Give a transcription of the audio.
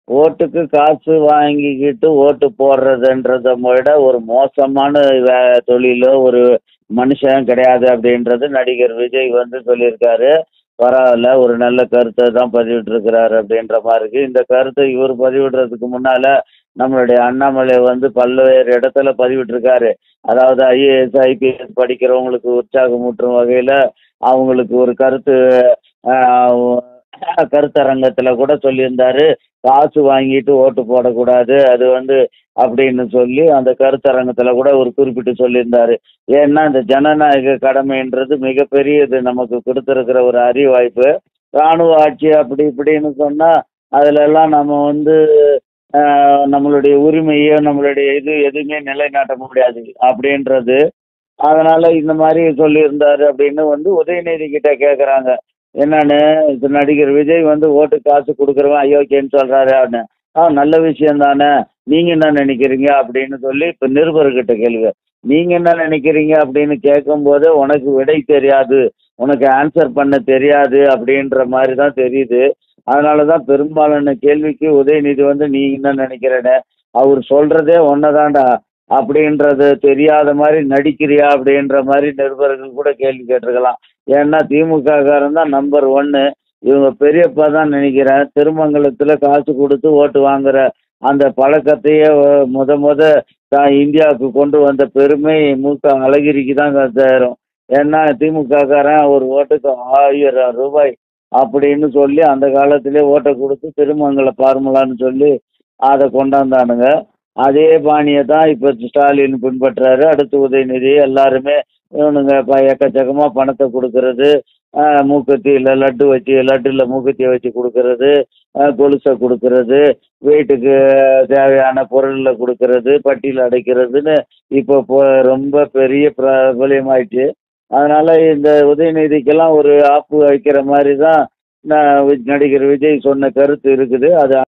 ஓட்டுக்கு காசு வாங்கிக்கிட்டு ஓட்டு போடுறதுன்றத விட ஒரு மோசமான வே தொழிலோ ஒரு மனுஷன் கிடையாது அப்படின்றது நடிகர் விஜய் வந்து சொல்லியிருக்காரு பரவாயில்ல ஒரு நல்ல கருத்தை தான் பதிவிட்டிருக்கிறாரு அப்படின்ற மாதிரி இருக்கு இந்த கருத்தை இவர் பதிவிடுறதுக்கு முன்னால் நம்மளுடைய அண்ணாமலை வந்து பல்வேறு இடத்துல பதிவிட்டிருக்காரு அதாவது ஐஏஎஸ் ஐபிஎஸ் படிக்கிறவங்களுக்கு உற்சாகமூட்டும் வகையில் அவங்களுக்கு ஒரு கருத்து ஆஹ், கருத்தரங்கத்தில் கூட சொல்லியிருந்தாரு காசு வாங்கிட்டு ஓட்டு போடக்கூடாது அது வந்து அப்படின்னு சொல்லி அந்த கருத்தரங்கத்தில் கூட ஒரு குறிப்பிட்டு சொல்லியிருந்தாரு ஏன்னா இந்த ஜனநாயக கடமைன்றது மிகப்பெரியது நமக்கு கொடுத்துருக்கிற ஒரு அறிவாய்ப்பு இராணுவ ஆட்சி அப்படி இப்படின்னு சொன்னால் அதிலெல்லாம் நம்ம வந்து ஆஹ், நம்மளுடைய உரிமையோ நம்மளுடைய இது எதுவுமே நிலைநாட்ட முடியாது அப்படின்றது அதனால இந்த மாதிரி சொல்லியிருந்தாரு அப்படின்னு வந்து உதயநிதி கிட்ட கேட்குறாங்க என்னன்னு இது நடிகர் விஜய் வந்து ஓட்டு காசு கொடுக்குறவன் அயோக்கியன்னு சொல்றாரு அப்படின்னு ஆ நல்ல விஷயம் தானே நீங்க என்ன நினைக்கிறீங்க அப்படின்னு சொல்லி இப்போ நிருபர்கிட்ட கேள்வி நீங்க என்ன நினைக்கிறீங்க அப்படின்னு கேட்கும்போது உனக்கு விடை தெரியாது உனக்கு ஆன்சர் பண்ண தெரியாது அப்படின்ற மாதிரி தான் தெரியுது அதனால தான் பெரும்பாலான கேள்விக்கு உதயநிதி வந்து நீ என்ன நினைக்கிறேன்னு அவர் சொல்றதே ஒன்னதாண்டா அப்படின்றது தெரியாத மாதிரி நடிக்கிறியா அப்படின்ற மாதிரி நிருபர்கள் கூட கேள்வி கேட்டிருக்கலாம் ஏன்னா திமுக காரன் தான் நம்பர் ஒன்னு இவங்க பெரியப்பா தான் நினைக்கிறேன் திருமங்கலத்தில் காசு கொடுத்து ஓட்டு வாங்குற அந்த பழக்கத்தையே அஹ், முத முத தான் இந்தியாவுக்கு கொண்டு வந்த பெருமை மூக்க அழகிரிக்கு தான் சேரும் ஏன்னா திமுக காரன் ஒரு ஓட்டுக்கு ஆயிரம் ரூபாய் அப்படின்னு சொல்லி அந்த காலத்திலே ஓட்டை கொடுத்து திருமங்கல ஃபார்முலான்னு சொல்லி அதை கொண்டாந்தானுங்க அதே பாணியை தான் இப்போ ஸ்டாலின் பின்பற்றுறாரு அடுத்து உதயநிதி எல்லாருமே இவனுங்க இப்போ எக்கச்சக்கமாக பணத்தை கொடுக்கறது ஆஹ், மூக்குத்தியில் லட்டு வச்சு லட்டில் மூக்குத்தியை வச்சு கொடுக்கறது ஆஹ், கொலுசை கொடுக்கறது வீட்டுக்கு தேவையான பொருளில் கொடுக்கறது பட்டியல் அடைக்கிறதுன்னு இப்போ இப்போ ரொம்ப பெரிய பிரபலியமாயிடுச்சு அதனால இந்த உதயநிதிக்கெல்லாம் ஒரு ஆப்பு வைக்கிற மாதிரி தான் ந- நடிகர் விஜய் சொன்ன கருத்து இருக்குது அது